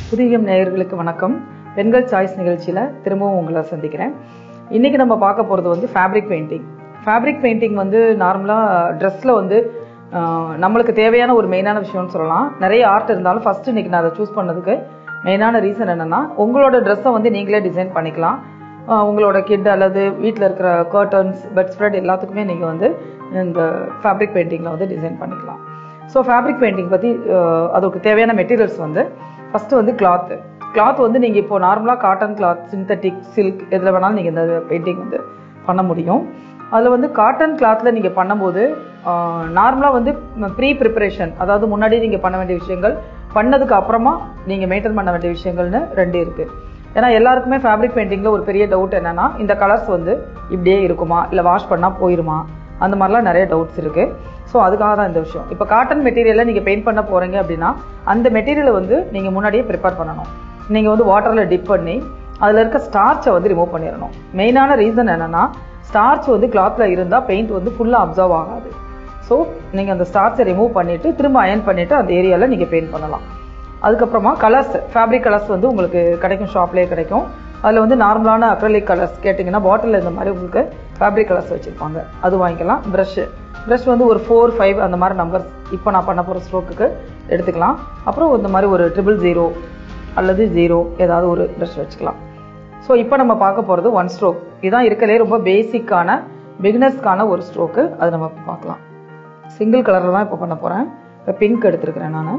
புதியம் நேயர்களுக்கு வணக்கம் பெண்கள் சாய்ஸ் நிகழ்ச்சியில் திரும்பவும் உங்களை சந்திக்கிறேன் இன்றைக்கி நம்ம பார்க்க போகிறது வந்து ஃபேப்ரிக் பெயிண்டிங் ஃபேப்ரிக் பெயிண்டிங் வந்து நார்மலாக ட்ரெஸ்ஸில் வந்து ஆஹ், நம்மளுக்கு தேவையான ஒரு மெயினான விஷயம்னு சொல்லலாம் நிறைய ஆர்ட் இருந்தாலும் ஃபஸ்ட்டு இன்றைக்கி நான் அதை சூஸ் பண்ணதுக்கு மெயினான ரீசன் என்னென்னா உங்களோட ட்ரெஸ்ஸை வந்து நீங்களே டிசைன் பண்ணிக்கலாம் ஆஹ், உங்களோட கிட் அல்லது வீட்டில் இருக்கிற கர்டன்ஸ் பெட் ஸ்ப்ரெட் எல்லாத்துக்குமே நீங்கள் வந்து இந்த ஃபேப்ரிக் பெயிண்டிங்கில் வந்து டிசைன் பண்ணிக்கலாம் ஸோ ஃபேப்ரிக் பெயிண்டிங் பற்றி அதுக்கு தேவையான மெட்டீரியல்ஸ் வந்து ஃபஸ்ட்டு வந்து கிளாத்து கிளாத் வந்து நீங்கள் இப்போ நார்மலாக காட்டன் கிளாத் சிந்தட்டிக் சில்க் எதில் வேணாலும் நீங்கள் இந்த பெயிண்டிங் வந்து பண்ண முடியும் அதில் வந்து காட்டன் கிளாத்தில் நீங்கள் பண்ணும்போது நார்மலாக வந்து ப்ரீ ப்ரிப்பரேஷன் அதாவது முன்னாடி நீங்கள் பண்ண வேண்டிய விஷயங்கள் பண்ணதுக்கு அப்புறமா நீங்கள் மெயின்டைன் பண்ண வேண்டிய விஷயங்கள்னு ரெண்டு இருக்குது ஏன்னா எல்லாருக்குமே ஃபேப்ரிக் பெயிண்டிங்கில் ஒரு பெரிய டவுட் என்னென்னா இந்த கலர்ஸ் வந்து இப்படியே இருக்குமா இல்லை வாஷ் பண்ணால் போயிருமா அந்த மாதிரிலாம் நிறைய டவுட்ஸ் இருக்குது ஸோ அதுக்காக தான் இந்த விஷயம் இப்போ காட்டன் மெட்டீரியலில் நீங்கள் பெயிண்ட் பண்ண போகிறீங்க அப்படின்னா அந்த மெட்டீரியலை வந்து நீங்கள் முன்னாடியே ப்ரிப்பேர் பண்ணணும் நீங்கள் வந்து வாட்டரில் டிப் பண்ணி அதில் இருக்க ஸ்டார்ச்சை வந்து ரிமூவ் பண்ணிடணும் மெயினான ரீசன் என்னென்னா ஸ்டார்ச் வந்து கிளாத்தில் இருந்தால் பெயிண்ட் வந்து ஃபுல்லாக அப்சர்வ் ஆகாது ஸோ நீங்கள் அந்த ஸ்டார்ச்சை ரிமூவ் பண்ணிவிட்டு திரும்ப அயன் பண்ணிவிட்டு அந்த ஏரியாவில் நீங்கள் பெயிண்ட் பண்ணலாம் அதுக்கப்புறமா கலர்ஸ் ஃபேப்ரிக் கலர்ஸ் வந்து உங்களுக்கு கிடைக்கும் ஷாப்லேயே கிடைக்கும் அதில் வந்து நார்மலான அக்ரலிக் கலர்ஸ் கேட்டிங்கன்னா பாட்டில் இந்த மாதிரி உங்களுக்கு ஃபேப்ரிக் கலர்ஸ் வச்சுருப்பாங்க அது வாங்கிக்கலாம் ப்ரஷ்ஷு ப்ரஷ் வந்து ஒரு ஃபோர் ஃபைவ் அந்த மாதிரி நம்பர்ஸ் இப்போ நான் பண்ண போகிற ஸ்ட்ரோக்குக்கு எடுத்துக்கலாம் அப்புறம் இந்த மாதிரி ஒரு ட்ரிபிள் ஜீரோ அல்லது ஜீரோ ஏதாவது ஒரு ப்ரஷ் வச்சுக்கலாம் ஸோ இப்போ நம்ம பார்க்க போகிறது ஒன் ஸ்ட்ரோக் இதுதான் இருக்கலே ரொம்ப பேசிக்கான பிகினர்ஸ்க்கான ஒரு ஸ்ட்ரோக்கு அது நம்ம இப்ப பார்க்கலாம் சிங்கிள் கலரில் தான் இப்போ பண்ண போகிறேன் இப்போ பிங்க் எடுத்துருக்கிறேன் நான்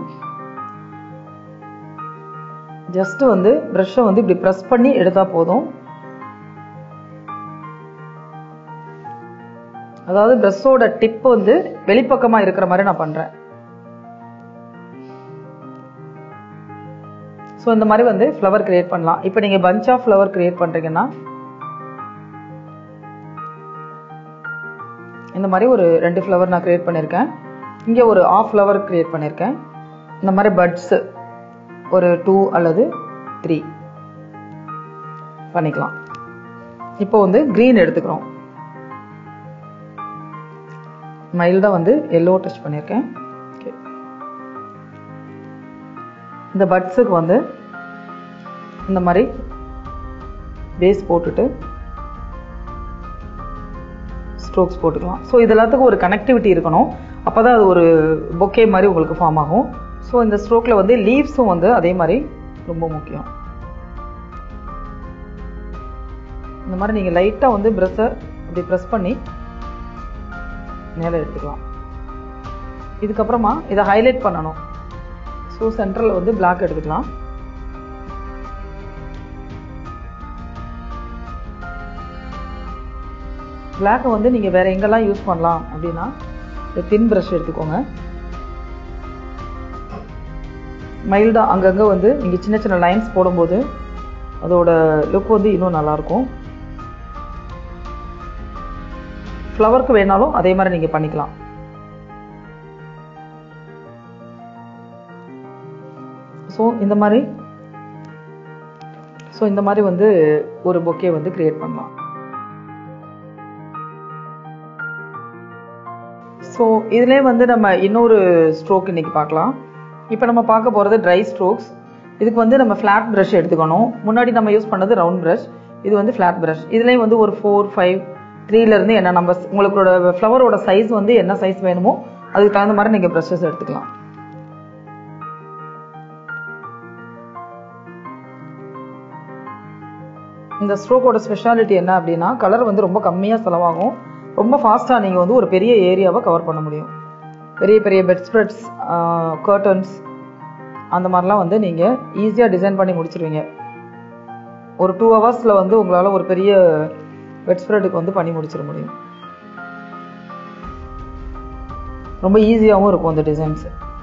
ஜஸ்ட் வந்து ப்ரஷ்ஷை வந்து இப்படி ப்ரெஸ் பண்ணி எடுத்தால் போதும் அதாவது ப்ரெஷ்ஷோட டிப் வந்து வெளிப்பக்கமாக இருக்கிற மாதிரி நான் பண்ணுறேன் ஸோ இந்த மாதிரி வந்து ஃப்ளவர் கிரியேட் பண்ணலாம் இப்போ நீங்கள் பஞ்ச் ஆஃப் ஃப்ளவர் கிரியேட் பண்ணுறீங்கன்னா இந்த மாதிரி ஒரு ரெண்டு ஃப்ளவர் நான் கிரியேட் பண்ணியிருக்கேன் இங்கே ஒரு ஆஃப் ஃப்ளவர் கிரியேட் பண்ணியிருக்கேன் இந்த மாதிரி பட்ஸு ஒரு டூ அல்லது த்ரீ பண்ணிக்கலாம் இப்போ வந்து க்ரீன் எடுத்துக்கிறோம் மைல்டாக வந்து எல்லோ டச் பண்ணியிருக்கேன் ஓகே இந்த பட்ஸுக்கு வந்து இந்த மாதிரி பேஸ் போட்டுட்டு ஸ்ட்ரோக்ஸ் போட்டுக்கலாம் ஸோ இது எல்லாத்துக்கும் ஒரு கனெக்டிவிட்டி இருக்கணும் அப்போ தான் அது ஒரு பொக்கே மாதிரி உங்களுக்கு ஃபார்ம் ஆகும் ஸோ இந்த ஸ்ட்ரோக்கில் வந்து லீவ்ஸும் வந்து அதே மாதிரி ரொம்ப முக்கியம் இந்த மாதிரி நீங்கள் லைட்டாக வந்து ப்ரெஷ்ஷை அப்படி ப்ரெஸ் பண்ணி மேலே எடுத்துக்கலாம் இதுக்கப்புறமா இதை ஹைலைட் பண்ணணும் ஸோ சென்டரில் வந்து பிளாக் எடுத்துக்கலாம் பிளாக்கை வந்து நீங்கள் வேறு எங்கெல்லாம் யூஸ் பண்ணலாம் அப்படின்னா இந்த தின் ப்ரஷ் எடுத்துக்கோங்க மைல்டாக அங்கங்கே வந்து நீங்கள் சின்ன சின்ன லைன்ஸ் போடும்போது அதோட லுக் வந்து இன்னும் நல்லாயிருக்கும் ஃப்ளவருக்கு வேணாலும் அதே மாதிரி நீங்கள் பண்ணிக்கலாம் ஸோ இந்த மாதிரி ஸோ இந்த மாதிரி வந்து ஒரு பொக்கே வந்து கிரியேட் பண்ணலாம் ஸோ இதிலே வந்து நம்ம இன்னொரு ஸ்ட்ரோக் இன்னைக்கு பார்க்கலாம் இப்போ நம்ம பார்க்க போகிறது ட்ரை ஸ்ட்ரோக்ஸ் இதுக்கு வந்து நம்ம ஃப்ளாட் ப்ரஷ் எடுத்துக்கணும் முன்னாடி நம்ம யூஸ் பண்ணது ரவுண்ட் ப்ரஷ் இது வந்து ஃப்ளாட் ப்ரஷ் இதுலேயும் வந்து ஒரு ஃபோர் ஃபைவ் த்ரீலேருந்து என்ன நம்பர்ஸ் உங்களோட ஃப்ளவரோட சைஸ் வந்து என்ன சைஸ் வேணுமோ அதுக்கு தகுந்த மாதிரி நீங்கள் ப்ரஷஸ் எடுத்துக்கலாம் இந்த ஸ்ட்ரோக்கோட ஸ்பெஷாலிட்டி என்ன அப்படின்னா கலர் வந்து ரொம்ப கம்மியாக செலவாகும் ரொம்ப ஃபாஸ்ட்டாக நீங்கள் வந்து ஒரு பெரிய ஏரியாவை கவர் பண்ண முடியும் பெரிய பெரிய பெட் ஸ்ப்ரெட்ஸ் கர்டன்ஸ் அந்த மாதிரிலாம் வந்து நீங்கள் ஈஸியாக டிசைன் பண்ணி முடிச்சிருவீங்க ஒரு டூ ஹவர்ஸில் வந்து உங்களால் ஒரு பெரிய பெட் ஸ்ப்ரெட்டுக்கு வந்து பண்ணி முடிச்சிட முடியும் ரொம்ப ஈஸியாகவும் இருக்கும் அந்த டிசைன்ஸ்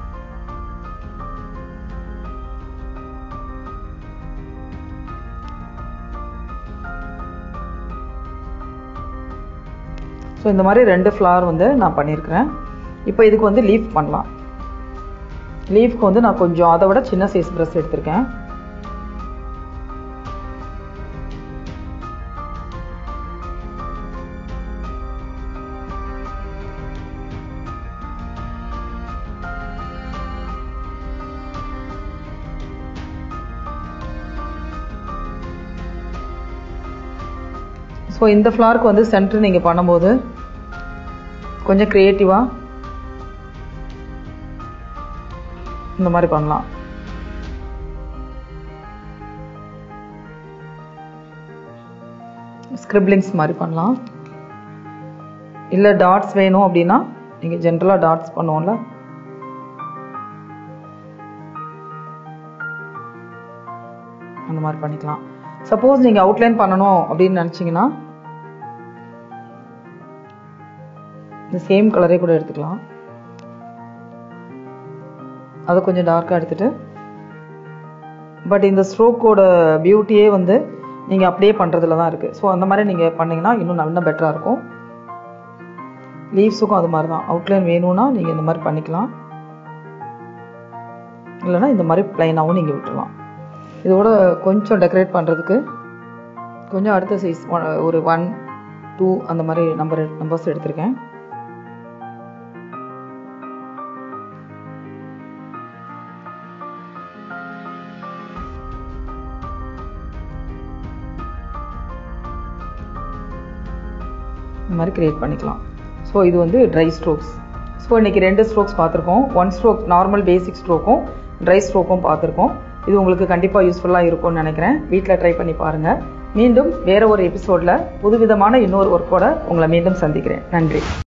ஸோ இந்த மாதிரி ரெண்டு ஃப்ளவர் வந்து நான் பண்ணியிருக்கிறேன் இப்போ இதுக்கு வந்து லீஃப் பண்ணலாம் லீஃப்க்கு வந்து நான் கொஞ்சம் அதை விட சின்ன சைஸ் ப்ரெஸ் எடுத்திருக்கேன் ஸோ இந்த ஃப்ளாருக்கு வந்து சென்டர் நீங்கள் பண்ணும்போது கொஞ்சம் க்ரியேட்டிவாக இந்த மாதிரி பண்ணலாம் ஸ்கிரிப்லிங்ஸ் மாதிரி பண்ணலாம் இல்லை டாட்ஸ் வேணும் அப்படின்னா நீங்கள் ஜென்ரலாக டாட்ஸ் பண்ணுவோம்ல அந்த மாதிரி பண்ணிக்கலாம் சப்போஸ் நீங்கள் அவுட்லைன் பண்ணணும் அப்படின்னு நினச்சிங்கன்னா இந்த சேம் கலரே கூட எடுத்துக்கலாம் அதை கொஞ்சம் டார்க்காக எடுத்துட்டு பட் இந்த ஸ்ட்ரோக்கோட பியூட்டியே வந்து நீங்கள் அப்படியே பண்ணுறதுல தான் இருக்குது ஸோ அந்த மாதிரி நீங்கள் பண்ணிங்கன்னா இன்னும் இன்னும் பெட்டராக இருக்கும் லீவ்ஸுக்கும் அது மாதிரி தான் அவுட்லைன் வேணும்னா நீங்கள் இந்த மாதிரி பண்ணிக்கலாம் இல்லைன்னா இந்த மாதிரி ப்ளைனாகவும் நீங்கள் விட்டுடலாம் இதோட கொஞ்சம் டெக்கரேட் பண்ணுறதுக்கு கொஞ்சம் அடுத்த சைஸ் ஒரு ஒன் டூ அந்த மாதிரி நம்பர் நம்பர்ஸ் எடுத்திருக்கேன் இந்த மாதிரி கிரியேட் பண்ணிக்கலாம் ஸோ இது வந்து ட்ரை ஸ்ட்ரோக்ஸ் ஸோ இன்றைக்கி ரெண்டு ஸ்ட்ரோக்ஸ் பார்த்துருக்கோம் ஒன் ஸ்ட்ரோக் நார்மல் பேசிக் ஸ்ட்ரோக்கும் ட்ரை ஸ்ட்ரோக்கும் பார்த்துருக்கோம் இது உங்களுக்கு கண்டிப்பாக யூஸ்ஃபுல்லாக இருக்கும்னு நினைக்கிறேன் வீட்டில் ட்ரை பண்ணி பாருங்கள் மீண்டும் வேற ஒரு எபிசோடில் புதுவிதமான இன்னொரு ஒர்க்கோட உங்களை மீண்டும் சந்திக்கிறேன் நன்றி